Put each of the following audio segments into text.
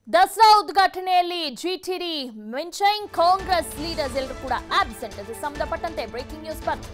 ದಸರಾ ಉದ್ಘಾಟನೆಯಲ್ಲಿ ಜಿಟಿಡಿ ಮಿಂಚೈಂಗ್ ಕಾಂಗ್ರೆಸ್ ಲೀಡರ್ಸ್ ಎಲ್ಲರೂ ಕೂಡ ಆಬ್ಸೆಂಟ್ ಅದು ಸಂಬಂಧಪಟ್ಟಂತೆ ಬ್ರೇಕಿಂಗ್ ನ್ಯೂಸ್ ಬರ್ತಿದೆ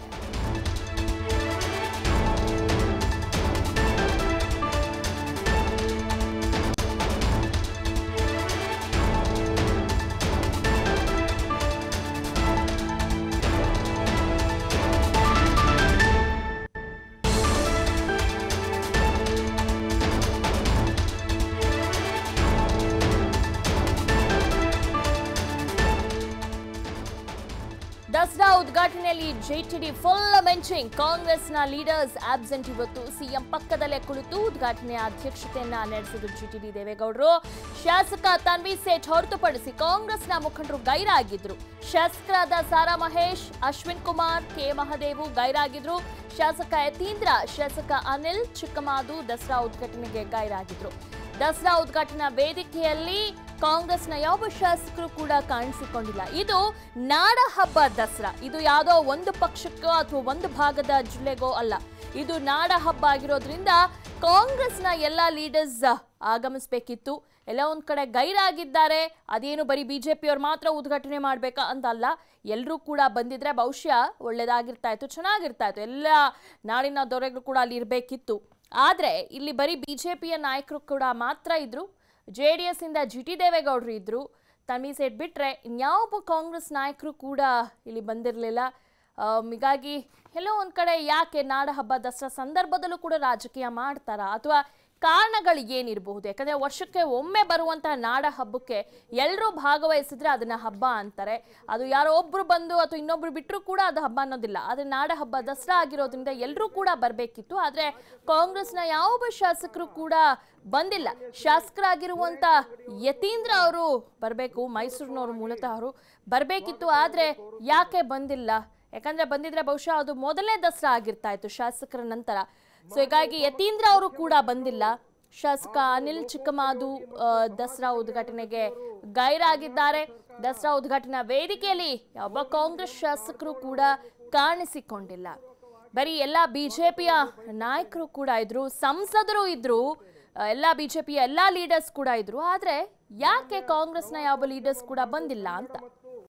ದಸರಾ ಉದ್ಘಾಟನೆಯಲ್ಲಿ ಜೆಟಿಡಿ ಫುಲ್ ಮೆಂಚಿಂಗ್ ಕಾಂಗ್ರೆಸ್ನ ಲೀಡರ್ಸ್ ಆಬ್ಸೆಂಟ್ ಇವತ್ತು ಸಿಎಂ ಪಕ್ಕದಲ್ಲೇ ಕುಳಿತು ಉದ್ಘಾಟನೆಯ ಅಧ್ಯಕ್ಷತೆಯನ್ನ ನಡೆಸಿದ್ರು ಜಿಟಿಡಿ ದೇವೇಗೌಡರು ಶಾಸಕ ತನ್ವಿ ಸೇಠ್ ಹೊರತುಪಡಿಸಿ ಕಾಂಗ್ರೆಸ್ನ ಮುಖಂಡರು ಗೈರಾಗಿದ್ರು ಶಾಸಕರಾದ ಸಾರಾ ಮಹೇಶ್ ಅಶ್ವಿನ್ ಕುಮಾರ್ ಕೆ ಮಹದೇವು ಗೈರಾಗಿದ್ರು ಶಾಸಕ ಯತೀಂದ್ರ ಶಾಸಕ ಅನಿಲ್ ಚಿಕ್ಕಮಾದು ದಸರಾ ಉದ್ಘಾಟನೆಗೆ ಗೈರಾಗಿದ್ರು ದಸರಾ ಉದ್ಘಾಟನಾ ವೇದಿಕೆಯಲ್ಲಿ ಕಾಂಗ್ರೆಸ್ನ ಯಾವ ಶಾಸಕರು ಕೂಡ ಕಾಣಿಸಿಕೊಂಡಿಲ್ಲ ಇದು ನಾಡ ಹಬ್ಬ ದಸರಾ ಇದು ಯಾವುದೋ ಒಂದು ಪಕ್ಷಕ್ಕೋ ಅಥವಾ ಒಂದು ಭಾಗದ ಜಿಲ್ಲೆಗೋ ಅಲ್ಲ ಇದು ನಾಡ ಹಬ್ಬ ಆಗಿರೋದ್ರಿಂದ ಕಾಂಗ್ರೆಸ್ನ ಎಲ್ಲ ಲೀಡರ್ಸ್ ಆಗಮಿಸ್ಬೇಕಿತ್ತು ಎಲ್ಲ ಒಂದ್ ಕಡೆ ಗೈರಾಗಿದ್ದಾರೆ ಅದೇನು ಬರೀ ಬಿಜೆಪಿಯವ್ರು ಮಾತ್ರ ಉದ್ಘಾಟನೆ ಮಾಡ್ಬೇಕಾ ಅಂತ ಅಲ್ಲ ಎಲ್ಲರೂ ಕೂಡ ಬಂದಿದ್ರೆ ಬಹುಶಃ ಒಳ್ಳೇದಾಗಿರ್ತಾ ಇತ್ತು ಚೆನ್ನಾಗಿರ್ತಾ ಇತ್ತು ಎಲ್ಲ ನಾಡಿನ ದೊರೆಗಳು ಕೂಡ ಅಲ್ಲಿ ಇರಬೇಕಿತ್ತು ಆದ್ರೆ ಇಲ್ಲಿ ಬರೀ ಬಿಜೆಪಿಯ ನಾಯಕರು ಕೂಡ ಮಾತ್ರ ಇದ್ರು ಜೆ ಡಿ ಎಸ್ ಇಂದ ಜಿ ಟಿ ದೇವೇಗೌಡರು ಇದ್ರು ತನ್ವಿ ಸೇಟ್ ಬಿಟ್ರೆ ಇನ್ಯಾವೊಬ್ಬ ಕಾಂಗ್ರೆಸ್ ನಾಯಕರು ಕೂಡ ಇಲ್ಲಿ ಬಂದಿರಲಿಲ್ಲ ಹೀಗಾಗಿ ಎಲ್ಲೋ ಒಂದ್ ಕಡೆ ಯಾಕೆ ನಾಡ ಹಬ್ಬ ದಸರಾ ಸಂದರ್ಭದಲ್ಲೂ ಕೂಡ ರಾಜಕೀಯ ಮಾಡ್ತಾರಾ ಅಥವಾ ಕಾರಣಗಳು ಏನಿರಬಹುದು ಯಾಕಂದ್ರೆ ವರ್ಷಕ್ಕೆ ಒಮ್ಮೆ ಬರುವಂತಹ ನಾಡ ಹಬ್ಬಕ್ಕೆ ಎಲ್ಲರೂ ಭಾಗವಹಿಸಿದ್ರೆ ಅದನ್ನ ಹಬ್ಬ ಅಂತಾರೆ ಅದು ಯಾರೋ ಒಬ್ರು ಬಂದು ಅಥವಾ ಇನ್ನೊಬ್ರು ಬಿಟ್ಟರು ಕೂಡ ಅದು ಹಬ್ಬ ಅನ್ನೋದಿಲ್ಲ ಆದ್ರೆ ನಾಡ ಹಬ್ಬ ದಸರಾ ಆಗಿರೋದ್ರಿಂದ ಎಲ್ಲರೂ ಕೂಡ ಬರಬೇಕಿತ್ತು ಆದ್ರೆ ಕಾಂಗ್ರೆಸ್ನ ಯಾವೊಬ್ಬ ಶಾಸಕರು ಕೂಡ ಬಂದಿಲ್ಲ ಶಾಸಕರಾಗಿರುವಂತ ಯತೀಂದ್ರ ಅವರು ಬರಬೇಕು ಮೈಸೂರಿನವರು ಮೂಲತಃ ಅವರು ಬರಬೇಕಿತ್ತು ಆದ್ರೆ ಯಾಕೆ ಬಂದಿಲ್ಲ ಯಾಕಂದ್ರೆ ಬಂದಿದ್ರೆ ಬಹುಶಃ ಅದು ಮೊದಲನೇ ದಸರಾ ಆಗಿರ್ತಾ ಇತ್ತು ಶಾಸಕರ ನಂತರ ಸೊ ಹೀಗಾಗಿ ಯತೀಂದ್ರ ಅವರು ಕೂಡ ಬಂದಿಲ್ಲ ಶಾಸಕ ಅನಿಲ್ ಚಿಕ್ಕಮಾದು ಆ, ದಸರಾ ಉದ್ಘಾಟನೆಗೆ ಗೈರಾಗಿದ್ದಾರೆ ದಸರಾ ಉದ್ಘಾಟನಾ ವೇದಿಕೆಯಲ್ಲಿ ಯಾವ ಕಾಂಗ್ರೆಸ್ ಶಾಸಕರು ಕೂಡ ಕಾಣಿಸಿಕೊಂಡಿಲ್ಲ ಬರೀ ಎಲ್ಲ ಬಿಜೆಪಿಯ ನಾಯಕರು ಕೂಡ ಇದ್ರು ಸಂಸದರು ಇದ್ರು ಆ, ಎಲ್ಲ ಬಿಜೆಪಿಯ ಎಲ್ಲ ಲೀಡರ್ಸ್ ಕೂಡ ಇದ್ರು ಆದ್ರೆ ಯಾಕೆ ಕಾಂಗ್ರೆಸ್ನ ಯಾವ ಲೀಡರ್ಸ್ ಕೂಡ ಬಂದಿಲ್ಲ ಅಂತ